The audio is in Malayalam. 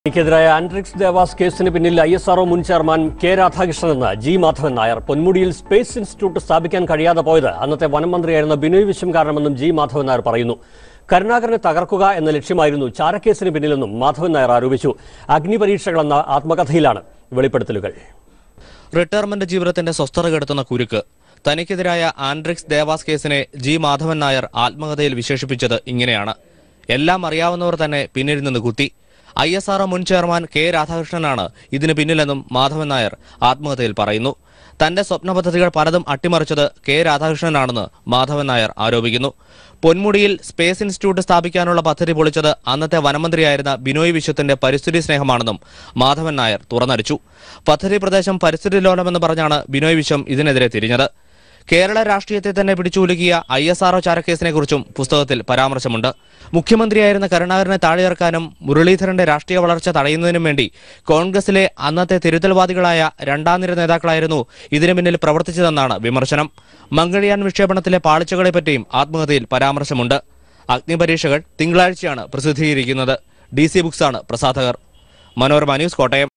ക്കെതിരായ ആൻഡ്രിക്സ് ദേവാസ് കേസിന് പിന്നിൽ ഐ എസ് ആർഒ മുൻ ചെയർമാൻ കെ രാധാകൃഷ്ണൻ എന്ന ജി മാധവൻ നായർ പൊന്മുടിയിൽ സ്പേസ് ഇൻസ്റ്റിറ്റ്യൂട്ട് സ്ഥാപിക്കാൻ കഴിയാതെ പോയത് അന്നത്തെ വനം മന്ത്രിയായിരുന്ന ബിനോയ് വിശ്വം കാരണമെന്നും ജി മാധവൻ നായർ പറയുന്നു കരുണാകരനെ തകർക്കുക എന്ന ലക്ഷ്യമായിരുന്നു ചാരക്കേസിന് പിന്നിലെന്നും മാധവൻ നായർ ആരോപിച്ചു അഗ്നിപരീക്ഷകൾ എന്ന ആത്മകഥയിലാണ് വെളിപ്പെടുത്തലുകൾ റിട്ടയർമെന്റ് ജീവിതത്തിന്റെ സ്വസ്ഥത കെടുത്തുന്ന കുരുക്ക് തനിക്കെതിരായ ആൻഡ്രിക്സ് ദേവാസ് കേസിനെ ജി മാധവൻ നായർ ആത്മകഥയിൽ വിശേഷിപ്പിച്ചത് ഇങ്ങനെയാണ് എല്ലാം അറിയാവുന്നവർ തന്നെ പിന്നിൽ നിന്ന് കുത്തി ഐ എസ് ആർ മുൻ ചെയർമാൻ കെ രാധാകൃഷ്ണനാണ് ഇതിന് പിന്നിലെന്നും മാധവൻ നായർ ആത്മകഥയിൽ പറയുന്നു തന്റെ സ്വപ്ന പദ്ധതികൾ പലതും അട്ടിമറിച്ചത് കെ രാധാകൃഷ്ണനാണെന്ന് മാധവൻ നായർ ആരോപിക്കുന്നു പൊന്മുടിയിൽ സ്പേസ് ഇൻസ്റ്റിറ്റ്യൂട്ട് സ്ഥാപിക്കാനുള്ള പദ്ധതി പൊളിച്ചത് അന്നത്തെ വനമന്ത്രിയായിരുന്ന ബിനോയ് വിശ്വത്തിന്റെ പരിസ്ഥിതി സ്നേഹമാണെന്നും മാധവൻ നായർ തുറന്നടിച്ചു പദ്ധതി പ്രദേശം പരിസ്ഥിതി ലോലമെന്ന് പറഞ്ഞാണ് ബിനോയ് വിശ്വം ഇതിനെതിരെ തിരിഞ്ഞത് കേരള രാഷ്ട്രീയത്തെ തന്നെ പിടിച്ചുകുലുക്കിയ ഐ എസ് ആർഒ ചാരക്കേസിനെ കുറിച്ചും പുസ്തകത്തിൽ പരാമർശമുണ്ട് മുഖ്യമന്ത്രിയായിരുന്ന കരുണാകരനെ താഴെയിറക്കാനും മുരളീധരന്റെ രാഷ്ട്രീയ വളർച്ച തടയുന്നതിനും വേണ്ടി കോൺഗ്രസിലെ അന്നത്തെ തിരുത്തൽവാദികളായ രണ്ടാം നിര നേതാക്കളായിരുന്നു ഇതിനു പിന്നിൽ പ്രവർത്തിച്ചതെന്നാണ് വിമർശനം മംഗൾയാൻ വിക്ഷേപണത്തിലെ പാളിച്ചകളെപ്പറ്റിയും ആത്മകഥയിൽ പരാമർശമുണ്ട് അഗ്നിപരീക്ഷകൾ തിങ്കളാഴ്ചയാണ് പ്രസിദ്ധീകരിക്കുന്നത് ഡി സി ബുക്സാണ് പ്രസാധകർ മനോരമ ന്യൂസ് കോട്ടയം